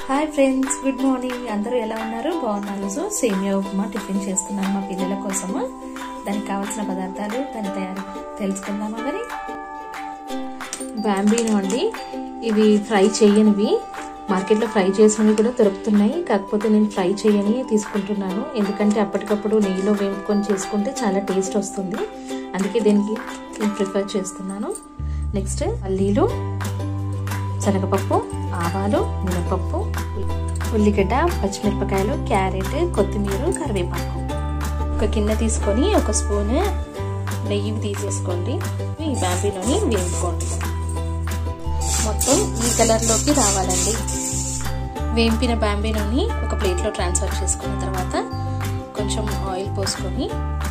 hi friends good morning అందరూ ఎలా ఉన్నారు బాగున్నారు సో సేమియా ఉప్మా టిఫిన్ చేస్తున్నాను మా పిల్లల కోసము దానికి కావాల్సిన పదార్థాలు దాని తయారు తెలుసుకుందామా మరి బ్యాంబీనో అండి ఇవి ఫ్రై చేయనివి మార్కెట్లో ఫ్రై చేసినవి కూడా దొరుకుతున్నాయి కాకపోతే నేను ఫ్రై చేయని తీసుకుంటున్నాను ఎందుకంటే అప్పటికప్పుడు నెయ్యిలో వేపుకొని చేసుకుంటే చాలా టేస్ట్ వస్తుంది అందుకే దీనికి నేను ప్రిఫర్ చేస్తున్నాను నెక్స్ట్ పల్లీలు శనగపప్పు ఆవాలు మినపప్పు ఉల్లిగడ్డ పచ్చిమిరపకాయలు క్యారెట్ కొత్తిమీర కరివేపాకు ఒక గిన్నె తీసుకొని ఒక స్పూన్ నెయ్యి తీసేసుకోండి ఈ బ్యాంబీలోని వేపుకోండి మొత్తం ఈ కలర్లోకి రావాలండి వేంపిన బ్యాంబీనోని ఒక ప్లేట్లో ట్రాన్స్ఫర్ చేసుకున్న తర్వాత కొంచెం ఆయిల్ పోసుకొని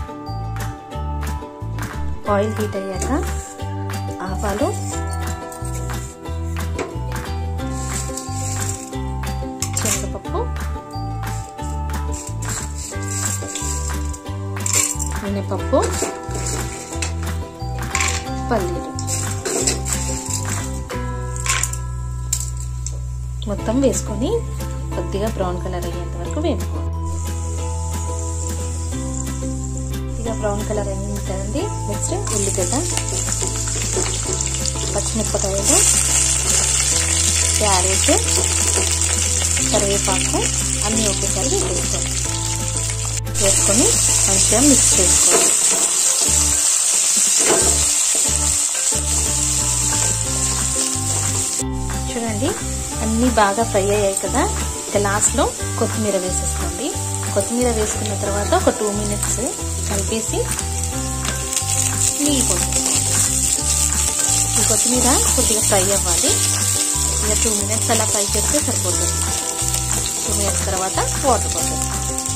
ఆయిల్ హీట్ అయ్యాక ఆవాలు శనగపప్పు మినపప్పు పల్లీలు మొత్తం వేసుకొని కొద్దిగా బ్రౌన్ కలర్ అయ్యేంత వరకు వేపుకోండి కొద్దిగా బ్రౌన్ కలర్ అయింది కదండి నెక్స్ట్ ఉల్లిగడ్డ పచ్చిమిరపకాయలు క్యారెట్ కరివేపాకు అన్నీ ఒకేసారి వేసుకోండి వేసుకొని మంచిగా మిక్స్ చేసుకోండి చూడండి అన్నీ బాగా ఫ్రై అయ్యాయి కదా ఇక లాస్ట్లో కొత్తిమీర వేసేసుకోండి కొత్తిమీర వేసుకున్న తర్వాత ఒక టూ మినిట్స్ కలిపేసి నీళ్ళు పోసేసుకోండి ఈ కొత్తిమీర కొద్దిగా ఫ్రై అవ్వాలి ఇక టూ మినిట్స్ అలా ఫ్రై చేస్తే సరిపోతుంది టూ మినిట్స్ తర్వాత వాటర్ పోసేస్తాం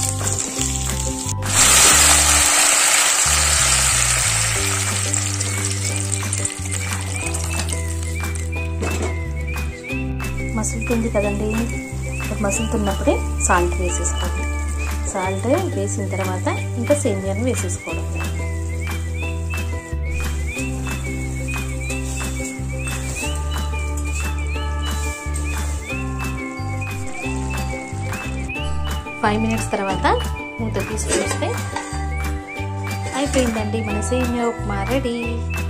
మసులుతుంది కదండి మసులుతున్నప్పుడే సాల్ట్ వేసేసుకోండి సాల్ట్ వేసిన తర్వాత ఇంకా సేమియాను వేసేసుకోవడం ఫైవ్ మినిట్స్ తర్వాత మూత తీసి చూస్తే అయిపోయిందండి మన సేమియా ఉప్మా రెడీ